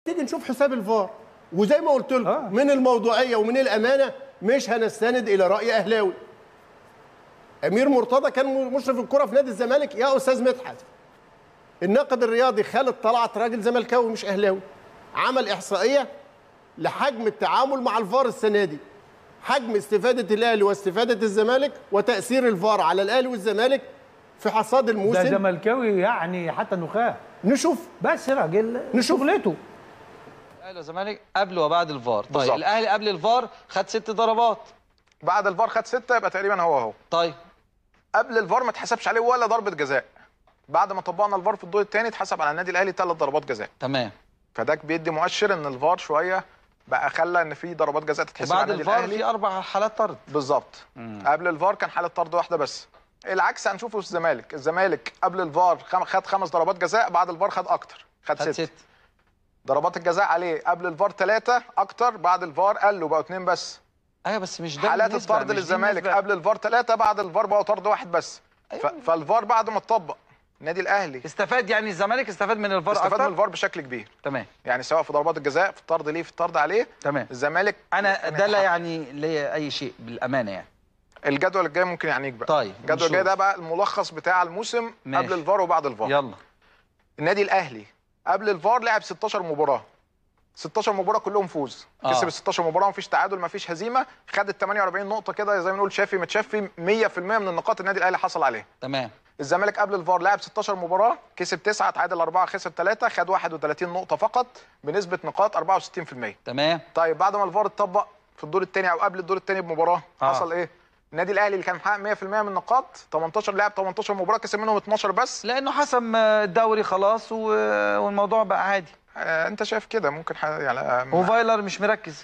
تيجي نشوف حساب الفار وزي ما قلت لكم آه. من الموضوعيه ومن الامانه مش هنستند الى راي اهلاوي امير مرتضى كان مشرف الكره في نادي الزمالك يا استاذ مدحت الناقد الرياضي خالد طلعت راجل زملكاوي مش اهلاوي عمل احصائيه لحجم التعامل مع الفار السنه دي حجم استفاده الاهلي واستفاده الزمالك وتاثير الفار على الاهلي والزمالك في حصاد ده الموسم زملكاوي يعني حتى النخاع نشوف بس راجل نشوف. شغلته الاهلي والزمالك قبل وبعد الفار طيب بالظبط. الاهلي قبل الفار خد ست ضربات بعد الفار خد سته يبقى تقريبا هو اهو طيب قبل الفار ما اتحسبش عليه ولا ضربه جزاء بعد ما طبقنا الفار في الدور الثاني اتحسب على النادي الاهلي ثلاث ضربات جزاء تمام فده بيدي مؤشر ان الفار شويه بقى خلى ان في ضربات جزاء تتحسب على وبعد النادي الفار الاهلي في اربع حالات طرد بالظبط قبل الفار كان حاله طرد واحده بس العكس هنشوفه في الزمالك الزمالك قبل الفار خم- خد خمس ضربات جزاء بعد الفار خد اكتر خد خد ست ست ضربات الجزاء عليه قبل الفار ثلاثه اكتر بعد الفار قالوا بقوا اثنين بس ايوه بس مش ده حالات النسبة، الطرد مش دي للزمالك النسبة. قبل الفار ثلاثه بعد الفار بقوا طرد واحد بس ف... فالفار بعد ما اتطبق النادي الاهلي استفاد يعني الزمالك استفاد من الفار استفاد اكتر من الفار بشكل كبير تمام يعني سواء في ضربات الجزاء في الطرد ليه في الطرد عليه تمام الزمالك انا ده لا متحقق. يعني ليا اي شيء بالامانه يعني الجدول الجاي ممكن يعنيك بقى طيب، الجدول نشوف. الجاي ده بقى الملخص بتاع الموسم ماشي. قبل الفار وبعد الفار يلا النادي الاهلي قبل الفار لعب 16 مباراه 16 مباراه كلهم فوز آه. كسب ال 16 مباراه مفيش تعادل مفيش هزيمه خد ال 48 نقطه كده زي ما نقول شافي متشافي 100% من النقاط النادي الاهلي حصل عليها تمام الزمالك قبل الفار لعب 16 مباراه كسب 9 تعادل 4 خسر 3 خد 31 نقطه فقط بنسبه نقاط 64% تمام طيب بعد ما الفار اتطبق في الدور الثاني او قبل الدور الثاني بمباراه آه. حصل ايه النادي الاهلي اللي كان محقق 100% من النقاط 18 لعب 18 مباراه كسب منهم 12 بس لانه حسم الدوري خلاص و... والموضوع بقى عادي آه انت شايف كده ممكن ح... يعني آه، وفايلر مش مركز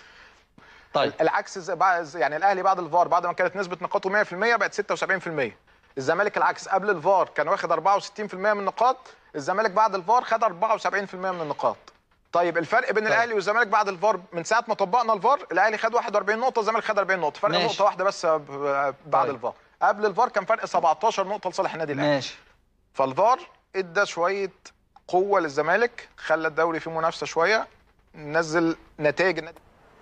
طيب العكس زي- بعد يعني الاهلي بعد الفار بعد ما كانت نسبه نقاطه 100% بقت 76% الزمالك العكس قبل الفار كان واخد 64% من النقاط الزمالك بعد الفار خد 74% من النقاط طيب الفرق بين الاهلي والزمالك بعد الفار من ساعه ما طبقنا الفار الاهلي خد 41 نقطه الزمالك خد 40 نقطه فرق ماشي. نقطه واحده بس ب- بعد طيب. الفار قبل الفار كان فرق 17 نقطه لصالح النادي الاهلي ماشي فالفار ادى شويه قوه للزمالك خلى الدوري فيه منافسه شويه نزل نتائج النادي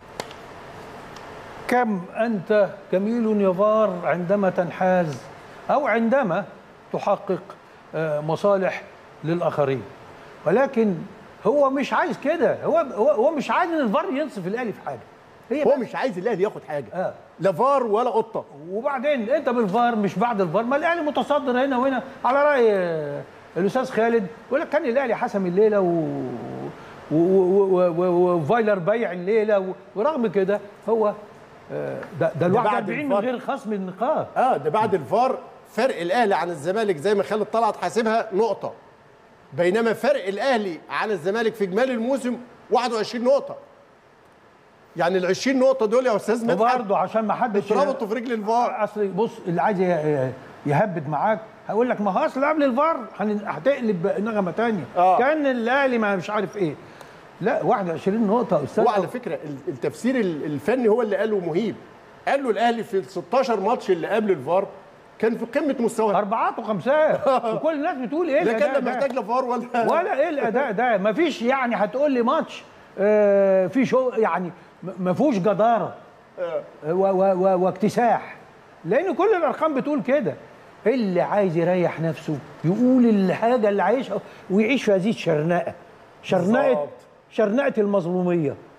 كم أنت جميل يا فار عندما تنحاز أو عندما تحقق آه، مصالح للآخرين ولكن هو مش عايز كده هو هو هو مش عايز ان الفار ينصف الاهلي في حاجه هي هو بس. مش عايز الاهلي ياخد حاجه آه. لا فار ولا قطه وبعدين انت بالفار مش بعد الفار ما الاهلي متصدر هنا وهنا على راي آه، الاستاذ خالد يقول لك كان الاهلي حسم الليله و و- و- و- و- وفايلر بيع الليله و- ورغم كده هو آه، ده ده ال بعد 41 من الفار. غير خصم النقاط اه ده بعد الفار فرق الاهلي عن الزمالك زي ما خالد طلعت حاسبها نقطه بينما فرق الاهلي عن الزمالك في اجمالي الموسم 21 نقطه يعني ال 20 نقطه دول يا استاذ مدحت وبرضه عشان ما حدش اتربطوا في رجل الفار اصل بص اللي عايز ي- يهبد معاك هقول لك ما هو اصل قبل الفار هن- هتقلب نغمه ثانيه آه. كان الاهلي ما مش عارف ايه لا 21 نقطه يا استاذ وعلى فكره ال- التفسير ال- الفني هو اللي قاله مهيب قال له الاهلي في ال 16 ماتش اللي قبل الفار كان في قمه مستواه اربعات وخمسات وكل الناس بتقول ايه لا الأداء كان ده؟ محتاج لا فار ولا ولا ايه الاداء ده ما فيش يعني هتقول لي ماتش آه، في شو يعني م- ما فيهوش جداره آه، و- و- و- واكتساح لان كل الارقام بتقول كده اللي عايز يريح نفسه يقول الحاجه اللي عايشها ويعيش في هذه الشرنقه شرنقه بالظبط. شرنقه المظلوميه